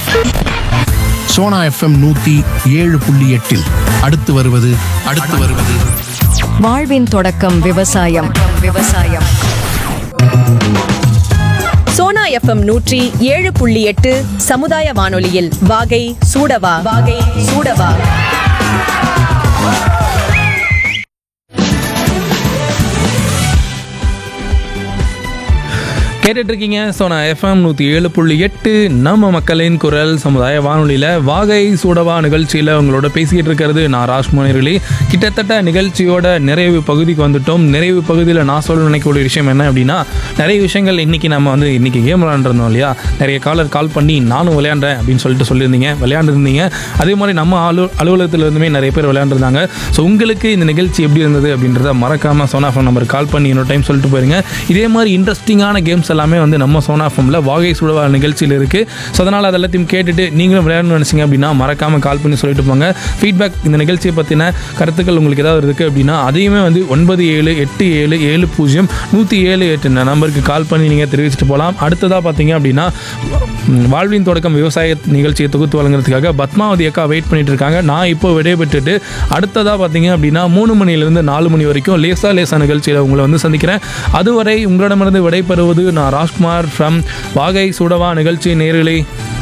Sona FM நூத்தி ஏழு புள்ளி எட்டில் அடுத்து வருவது அடுத்து வருவது வாழ்வின் தொடக்கம் விவசாயம் விவசாயம் சோனா எஃப்எம் நூற்றி ஏழு புள்ளி எட்டு சமுதாய வானொலியில் வாகை சூடவா வாகை சூடவா கேட்டுட்டு இருக்கீங்க ஸோ நான் எஃப்எம் நூற்றி ஏழு புள்ளி எட்டு நம்ம மக்களின் குரல் சமுதாய வானொலியில் வாகை சூடவா நிகழ்ச்சியில் உங்களோட பேசிக்கிட்டு இருக்கிறது நான் ராஜ்குமாரி கிட்டத்தட்ட நிகழ்ச்சியோட நிறைவு பகுதிக்கு வந்துட்டோம் நிறைவு பகுதியில் நான் சொல்ல நினைக்கக்கூடிய விஷயம் என்ன அப்படின்னா நிறைய விஷயங்கள் இன்னைக்கு நம்ம வந்து இன்னைக்கு கேம் விளையாண்டுருந்தோம் இல்லையா நிறைய காலர் கால் பண்ணி நானும் விளையாண்டேன் அப்படின்னு சொல்லிட்டு சொல்லியிருந்தீங்க விளையாண்டுருந்தீங்க அதே மாதிரி நம்ம அலு அலுவலகத்தில் இருந்துமே நிறைய பேர் விளையாண்டுருந்தாங்க ஸோ உங்களுக்கு இந்த நிகழ்ச்சி எப்படி இருந்தது அப்படின்றத மறக்காமல் சோனா ஃபோன் நம்பர் கால் பண்ணி இன்னொரு டைம் சொல்லிட்டு போயிருங்க இதே மாதிரி இன்ட்ரெஸ்டிங்கான கேம்ஸ் எல்லாமே வந்து நம்ம சோனா ஃபோனில் வாகை சுடவா நிகழ்ச்சியில் இருக்குது ஸோ அதனால் அது எல்லாத்தையும் கேட்டுட்டு நீங்களும் விளையாடணும்னு நினச்சிங்க அப்படின்னா மறக்காமல் கால் பண்ணி சொல்லிட்டு போங்க ஃபீட்பேக் இந்த நிகழ்ச்சியை பற்றின கருத்துக்கள் உங்களுக்கு ஏதாவது இருக்குது அப்படின்னா அதையுமே வந்து ஒன்பது ஏழு எட்டு ஏழு ஏழு பூஜ்ஜியம் நூற்றி ஏழு எட்டு இந்த நம்பருக்கு கால் பண்ணி நீங்கள் தெரிவிச்சிட்டு போகலாம் அடுத்ததாக பார்த்தீங்க அப்படின்னா ம், வாழ்வின் தொடக்கம் விவசாய நிகழ்ச்சியை தொகுத்து வழங்குறதுக்காக பத்மாவதி அக்கா வெயிட் பண்ணிட்டு இருக்காங்க நான் இப்போ விடைபெற்றுட்டு அடுத்ததாக பார்த்தீங்க அப்படின்னா மூணு மணிலேருந்து நாலு மணி வரைக்கும் லேசா லேசா நிகழ்ச்சியில் உங்களை வந்து சந்திக்கிறேன் அதுவரை உங்களிடமிருந்து விடைபெறுவது நான் ராஜ்குமார் ஃப்ரம் வாகை சுடவா நிகழ்ச்சி நேரிலே